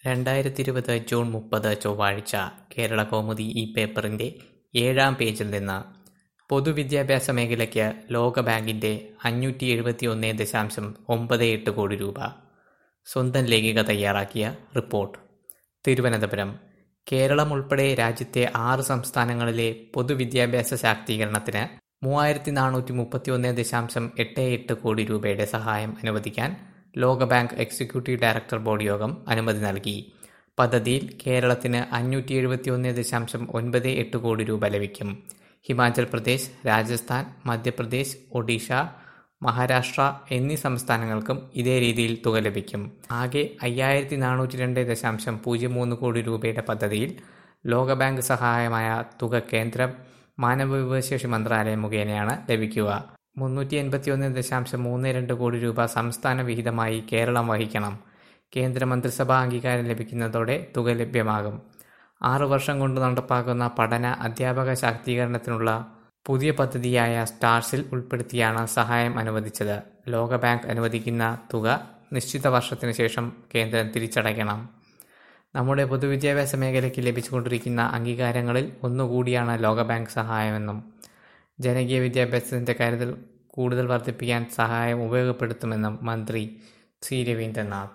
രണ്ടായിരത്തിയിരുപത് ജൂൺ മുപ്പത് ചൊവ്വാഴ്ച കേരളകൗമുദി ഈ പേപ്പറിന്റെ ഏഴാം പേജിൽ നിന്ന് പൊതുവിദ്യാഭ്യാസ മേഖലയ്ക്ക് ലോകബാങ്കിന്റെ അഞ്ഞൂറ്റി എഴുപത്തിയൊന്ന് ദശാംശം ഒമ്പത് എട്ട് കോടി രൂപ സ്വന്തം ലേഖിക തയ്യാറാക്കിയ റിപ്പോർട്ട് തിരുവനന്തപുരം കേരളം ഉൾപ്പെടെ രാജ്യത്തെ ആറ് സംസ്ഥാനങ്ങളിലെ പൊതുവിദ്യാഭ്യാസ ശാക്തീകരണത്തിന് മൂവായിരത്തി നാനൂറ്റി മുപ്പത്തിയൊന്ന് ദശാംശം എട്ട് എട്ട് കോടി രൂപയുടെ സഹായം അനുവദിക്കാൻ ലോകബാങ്ക് എക്സിക്യൂട്ടീവ് ഡയറക്ടർ ബോർഡ് യോഗം അനുമതി നൽകി പദ്ധതിയിൽ കേരളത്തിന് അഞ്ഞൂറ്റി എഴുപത്തിയൊന്ന് ദശാംശം ഒൻപത് എട്ട് കോടി രൂപ ലഭിക്കും ഹിമാചൽ പ്രദേശ് രാജസ്ഥാൻ മധ്യപ്രദേശ് ഒഡീഷ മഹാരാഷ്ട്ര എന്നീ സംസ്ഥാനങ്ങൾക്കും ഇതേ രീതിയിൽ തുക ലഭിക്കും ആകെ അയ്യായിരത്തി നാനൂറ്റി രണ്ട് ദശാംശം പൂജ്യം മൂന്ന് കോടി രൂപയുടെ പദ്ധതിയിൽ ലോകബാങ്ക് സഹായമായ തുക കേന്ദ്ര മാനവവിഭവശേഷി മന്ത്രാലയം മുഖേനയാണ് ലഭിക്കുക മുന്നൂറ്റി എൺപത്തിയൊന്ന് ദശാംശം മൂന്ന് രണ്ട് കോടി രൂപ സംസ്ഥാന വിഹിതമായി കേരളം വഹിക്കണം കേന്ദ്ര മന്ത്രിസഭാ അംഗീകാരം ലഭിക്കുന്നതോടെ തുക ലഭ്യമാകും ആറു വർഷം കൊണ്ട് നടപ്പാക്കുന്ന പഠന അധ്യാപക ശാക്തീകരണത്തിനുള്ള പുതിയ പദ്ധതിയായ സ്റ്റാർസിൽ ഉൾപ്പെടുത്തിയാണ് സഹായം അനുവദിച്ചത് ലോകബാങ്ക് അനുവദിക്കുന്ന തുക നിശ്ചിത വർഷത്തിന് ശേഷം കേന്ദ്രം തിരിച്ചടയ്ക്കണം നമ്മുടെ പൊതുവിദ്യാഭ്യാസ മേഖലയ്ക്ക് ലഭിച്ചുകൊണ്ടിരിക്കുന്ന അംഗീകാരങ്ങളിൽ ഒന്നുകൂടിയാണ് ലോകബാങ്ക് സഹായമെന്നും ജനകീയ വിദ്യാഭ്യാസത്തിന്റെ കരുതൽ കൂടുതൽ വർദ്ധിപ്പിക്കാൻ സഹായം ഉപയോഗപ്പെടുത്തുമെന്നും മന്ത്രി സി രവീന്ദ്രനാഥ്